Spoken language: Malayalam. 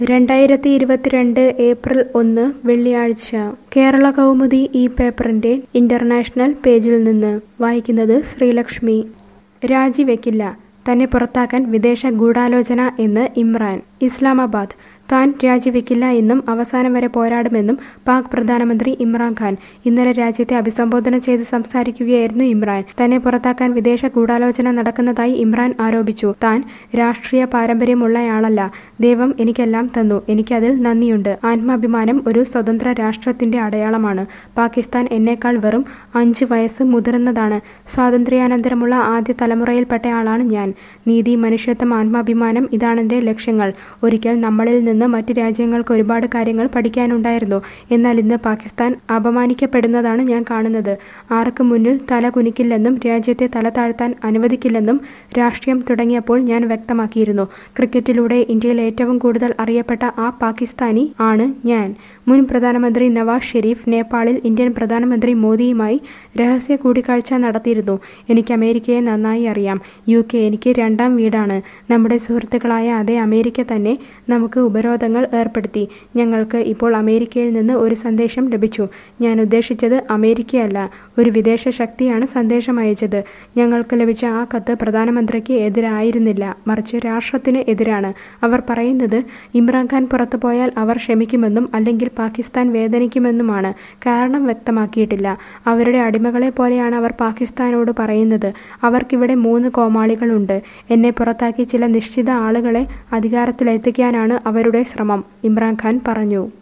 രണ്ടായിരത്തി ഇരുപത്തിരണ്ട് ഏപ്രിൽ ഒന്ന് വെള്ളിയാഴ്ച കേരള കൗമുദി ഈ പേപ്പറിന്റെ ഇന്റർനാഷണൽ പേജിൽ നിന്ന് വായിക്കുന്നത് ശ്രീലക്ഷ്മി രാജിവെക്കില്ല തന്നെ പുറത്താക്കാൻ വിദേശ ഗൂഢാലോചന എന്ന് ഇമ്രാൻ ഇസ്ലാമാബാദ് താൻ രാജിവെക്കില്ല എന്നും അവസാനം വരെ പോരാടുമെന്നും പാക് പ്രധാനമന്ത്രി ഇമ്രാൻഖാൻ ഇന്നലെ രാജ്യത്തെ അഭിസംബോധന ചെയ്ത് സംസാരിക്കുകയായിരുന്നു ഇമ്രാൻ തന്നെ പുറത്താക്കാൻ വിദേശ ഗൂഢാലോചന നടക്കുന്നതായി ഇമ്രാൻ ആരോപിച്ചു താൻ രാഷ്ട്രീയ പാരമ്പര്യമുള്ളയാളല്ല ദൈവം എനിക്കെല്ലാം തന്നു എനിക്കതിൽ നന്ദിയുണ്ട് ആത്മാഭിമാനം ഒരു സ്വതന്ത്ര രാഷ്ട്രത്തിന്റെ അടയാളമാണ് പാകിസ്ഥാൻ എന്നേക്കാൾ വെറും അഞ്ച് വയസ്സ് മുതിർന്നതാണ് സ്വാതന്ത്ര്യാനന്തരമുള്ള ആദ്യ തലമുറയിൽപ്പെട്ടയാളാണ് ഞാൻ നീതി മനുഷ്യത്വം ആത്മാഭിമാനം ഇതാണെന്റെ ലക്ഷ്യങ്ങൾ ഒരിക്കൽ നമ്മളിൽ നിന്ന് മറ്റ് രാജ്യങ്ങൾക്ക് ഒരുപാട് കാര്യങ്ങൾ പഠിക്കാനുണ്ടായിരുന്നു എന്നാൽ ഇന്ന് പാകിസ്ഥാൻ അപമാനിക്കപ്പെടുന്നതാണ് ഞാൻ കാണുന്നത് ആർക്ക് മുന്നിൽ തല കുനിക്കില്ലെന്നും രാജ്യത്തെ തല താഴ്ത്താൻ അനുവദിക്കില്ലെന്നും രാഷ്ട്രീയം തുടങ്ങിയപ്പോൾ ഞാൻ വ്യക്തമാക്കിയിരുന്നു ക്രിക്കറ്റിലൂടെ ഇന്ത്യയിൽ ഏറ്റവും കൂടുതൽ അറിയപ്പെട്ട ആ പാകിസ്ഥാനി ആണ് ഞാൻ മുൻ പ്രധാനമന്ത്രി നവാസ് ഷെരീഫ് നേപ്പാളിൽ ഇന്ത്യൻ പ്രധാനമന്ത്രി മോദിയുമായി രഹസ്യ കൂടിക്കാഴ്ച നടത്തിയിരുന്നു എനിക്ക് അമേരിക്കയെ നന്നായി അറിയാം യു കെ എനിക്ക് രണ്ടാം വീടാണ് നമ്മുടെ സുഹൃത്തുക്കളായ അതേ അമേരിക്ക തന്നെ നമുക്ക് ഉപരോധങ്ങൾ ഏർപ്പെടുത്തി ഞങ്ങൾക്ക് ഇപ്പോൾ അമേരിക്കയിൽ നിന്ന് ഒരു സന്ദേശം ലഭിച്ചു ഞാൻ ഉദ്ദേശിച്ചത് അമേരിക്കയല്ല ഒരു വിദേശ ശക്തിയാണ് സന്ദേശം അയച്ചത് ഞങ്ങൾക്ക് ലഭിച്ച ആ കത്ത് പ്രധാനമന്ത്രിക്ക് എതിരായിരുന്നില്ല മറിച്ച് രാഷ്ട്രത്തിന് എതിരാണ് അവർ പറയുന്നത് ഇമ്രാൻഖാൻ പുറത്തു പോയാൽ അവർ ക്ഷമിക്കുമെന്നും അല്ലെങ്കിൽ പാകിസ്ഥാൻ വേദനിക്കുമെന്നുമാണ് കാരണം വ്യക്തമാക്കിയിട്ടില്ല അവരുടെ അടിമകളെ പോലെയാണ് അവർ പാകിസ്ഥാനോട് പറയുന്നത് അവർക്കിവിടെ മൂന്ന് കോമാളികളുണ്ട് എന്നെ പുറത്താക്കി ചില നിശ്ചിത ആളുകളെ അധികാരത്തിലെത്തിക്കാനാണ് അവരുടെ ശ്രമം ഇമ്രാൻഖാൻ പറഞ്ഞു